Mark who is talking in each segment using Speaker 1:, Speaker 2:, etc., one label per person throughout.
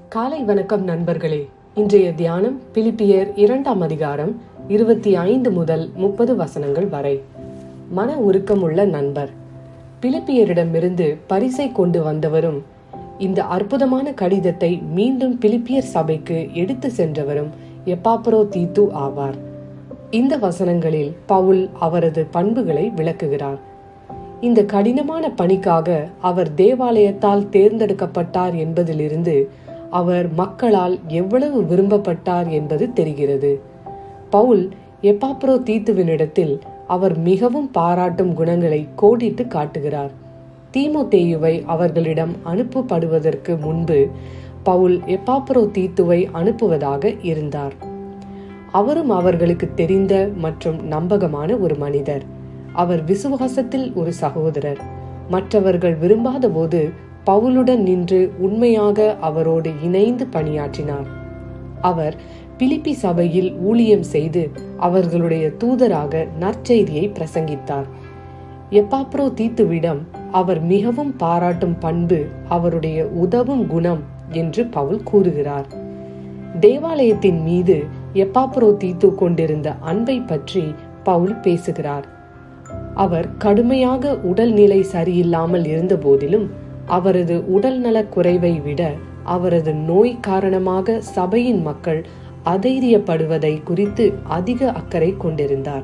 Speaker 1: காலை வணக்கம் நண்பர்களே இன்றைய தியானம் பிலிப்பியர் இரண்டாம் அதிகாரம் இருபத்தி ஐந்து முதல் முப்பது வசனங்கள் வரை மன உருக்கமுள்ள நண்பர் பிலிப்பியரிடமிருந்து பரிசை கொண்டு வந்தவரும் இந்த அற்புதமான கடிதத்தை மீண்டும் பிலிப்பியர் சபைக்கு எடுத்து சென்றவரும் எப்பாப்ரோ தீத்து ஆவார் இந்த வசனங்களில் பவுல் அவரது பண்புகளை விளக்குகிறார் இந்த கடினமான பணிக்காக அவர் தேவாலயத்தால் தேர்ந்தெடுக்கப்பட்டார் என்பதிலிருந்து அவர் மக்களால் எவ்வளவு விரும்பப்பட்டார் என்பது தெரிகிறது பவுல் எப்பாப்ரோ தீத்துவினிடத்தில் அவர் மிகவும் பாராட்டும் குணங்களை கோடிட்டு காட்டுகிறார் தீமோத்தேயுவை அவர்களிடம் அனுப்பப்படுவதற்கு முன்பு பவுல் எப்பாப்ரோ தீத்துவை அனுப்புவதாக இருந்தார் அவரும் அவர்களுக்கு தெரிந்த மற்றும் நம்பகமான ஒரு மனிதர் அவர் விசுவாசத்தில் ஒரு சகோதரர் மற்றவர்கள் விரும்பாத போது பவுலுடன் நின்று உண்மையாக அவரோடு இணைந்து பணியாற்றினார் அவர் பிலிப்பி சபையில் ஊழியம் செய்து அவர்களுடைய தூதராக நற்செய்தியை பிரசங்கித்தார் எப்பாப்ரோ தீத்துவிடம் அவர் மிகவும் பாராட்டும் பண்பு அவருடைய உதவும் குணம் என்று பவுல் கூறுகிறார் தேவாலயத்தின் மீது எப்பாப்ரோ தீத்து கொண்டிருந்த அன்பை பற்றி பவுல் பேசுகிறார் அவர் கடுமையாக உடல்நிலை சரியில்லாமல் இருந்த போதிலும் அவரது உடல்நலக் குறைவை விட அவரது நோய் காரணமாக சபையின் மக்கள் அதைரியப்படுவதை குறித்து அதிக அக்கறை கொண்டிருந்தார்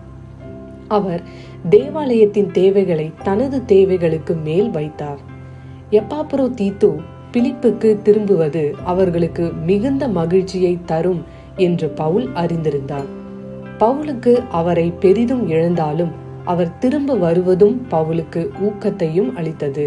Speaker 1: அவர் தேவாலயத்தின் தேவைகளை தனது தேவைகளுக்கு மேல் வைத்தார் எப்பாப்புரோ தீத்து பிலிப்புக்கு திரும்புவது அவர்களுக்கு மிகுந்த மகிழ்ச்சியை தரும் என்று பவுல் அறிந்திருந்தார் பவுலுக்கு அவரை பெரிதும் இழந்தாலும் அவர் திரும்ப வருவதும் பவுலுக்கு ஊக்கத்தையும் அளித்தது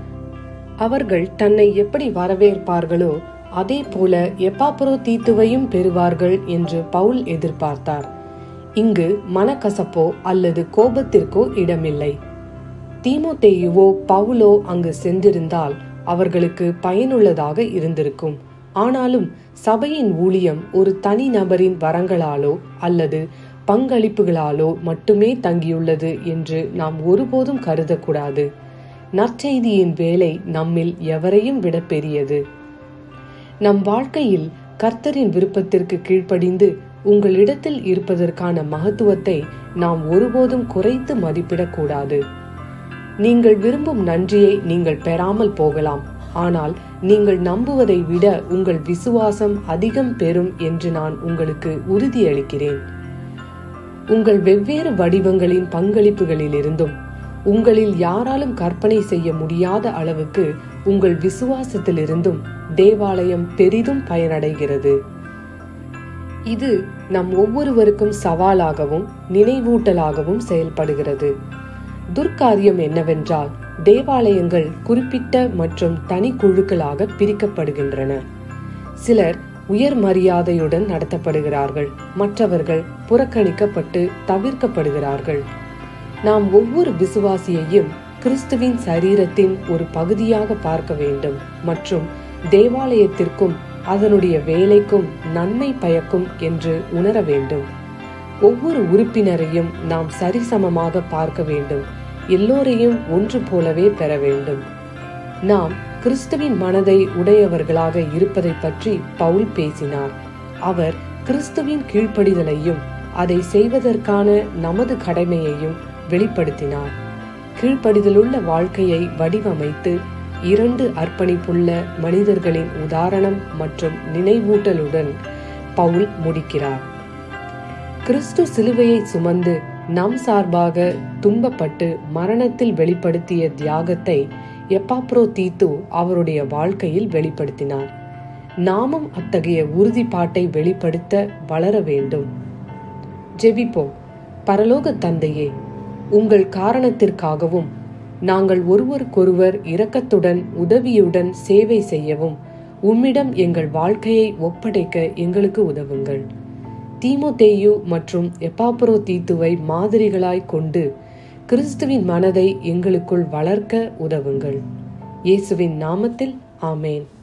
Speaker 1: அவர்கள் தன்னை எப்படி வரவேற்பார்களோ அதே போல எப்பாப்புரோ தீத்துவையும் பெறுவார்கள் என்று பவுல் எதிர்பார்த்தார் இங்கு மனக்கசப்போ அல்லது கோபத்திற்கோ இடமில்லை தீமோத்தேயுவோ பவுலோ அங்கு சென்றிருந்தால் அவர்களுக்கு பயனுள்ளதாக இருந்திருக்கும் ஆனாலும் சபையின் ஊழியம் ஒரு தனி நபரின் வரங்களாலோ அல்லது பங்களிப்புகளாலோ மட்டுமே தங்கியுள்ளது என்று நாம் ஒருபோதும் கருதக்கூடாது நற்செய்தியின் வேலை நம்மில் எவரையும் விட பெரியது நம் வாழ்க்கையில் கர்த்தரின் விருப்பத்திற்கு கீழ்ப்படிந்து உங்களிடத்தில் இருப்பதற்கான மகத்துவத்தை நாம் ஒருபோதும் குறைத்து மதிப்பிடக்கூடாது நீங்கள் விரும்பும் நன்றியை நீங்கள் பெறாமல் போகலாம் ஆனால் நீங்கள் நம்புவதை விட உங்கள் விசுவாசம் அதிகம் பெறும் என்று நான் உங்களுக்கு உறுதியளிக்கிறேன் உங்கள் வெவ்வேறு வடிவங்களின் பங்களிப்புகளிலிருந்தும் உங்களில் யாராலும் கற்பனை செய்ய முடியாத அளவுக்கு உங்கள் விசுவாசத்திலிருந்தும் தேவாலயம் பெரிதும் பயனடைகிறது இது நம் ஒவ்வொருவருக்கும் சவாலாகவும் நினைவூட்டலாகவும் செயல்படுகிறது துர்க்காரியம் என்னவென்றால் தேவாலயங்கள் குறிப்பிட்ட மற்றும் தனி குழுக்களாக பிரிக்கப்படுகின்றன சிலர் உயர் மரியாதையுடன் நடத்தப்படுகிறார்கள் மற்றவர்கள் புறக்கணிக்கப்பட்டு தவிர்க்கப்படுகிறார்கள் நாம் ஒவ்வொரு விசுவாசியையும் கிறிஸ்துவின் சரீரத்தின் ஒரு பகுதியாக பார்க்க வேண்டும் மற்றும் தேவாலயத்திற்கும் அதனுடைய வேலைக்கும் நன்மை பயக்கும் என்று உணர வேண்டும் ஒவ்வொரு உறுப்பினரையும் நாம் சரிசமமாக பார்க்க வேண்டும் எல்லோரையும் ஒன்று போலவே பெற வேண்டும் நாம் கிறிஸ்துவின் மனதை உடையவர்களாக இருப்பதை பற்றி பவுல் பேசினார் அவர் கிறிஸ்துவின் கீழ்ப்படிதலையும் அதை செய்வதற்கான நமது கடமையையும் வெளிப்படுத்தினார் கீழ்ப்படிதலுள்ள வாழ்க்கையை வடிவமைத்து இரண்டு அர்ப்பணிப்புள்ள மனிதர்களின் உதாரணம் மற்றும் நினைவூட்டலுடன் பவுல் முடிக்கிறார் கிறிஸ்து சிலுவையை சுமந்து நம் சார்பாக துன்பப்பட்டு மரணத்தில் வெளிப்படுத்திய தியாகத்தை எப்பாப்ரோ தீத்து அவருடைய வாழ்க்கையில் வெளிப்படுத்தினார் நாமும் அத்தகைய உறுதிப்பாட்டை வெளிப்படுத்த வளர வேண்டும் ஜெபிப்போம் பரலோக தந்தையே உங்கள் காரணத்திற்காகவும் நாங்கள் ஒருவருக்கொருவர் இரக்கத்துடன் உதவியுடன் சேவை செய்யவும் உம்மிடம் எங்கள் வாழ்க்கையை ஒப்படைக்க எங்களுக்கு உதவுங்கள் தீமோத்தேயு மற்றும் எப்பாப்புரோ தீத்துவை மாதிரிகளாய் கொண்டு கிறிஸ்துவின் மனதை எங்களுக்குள் வளர்க்க உதவுங்கள் இயேசுவின் நாமத்தில் ஆமேன்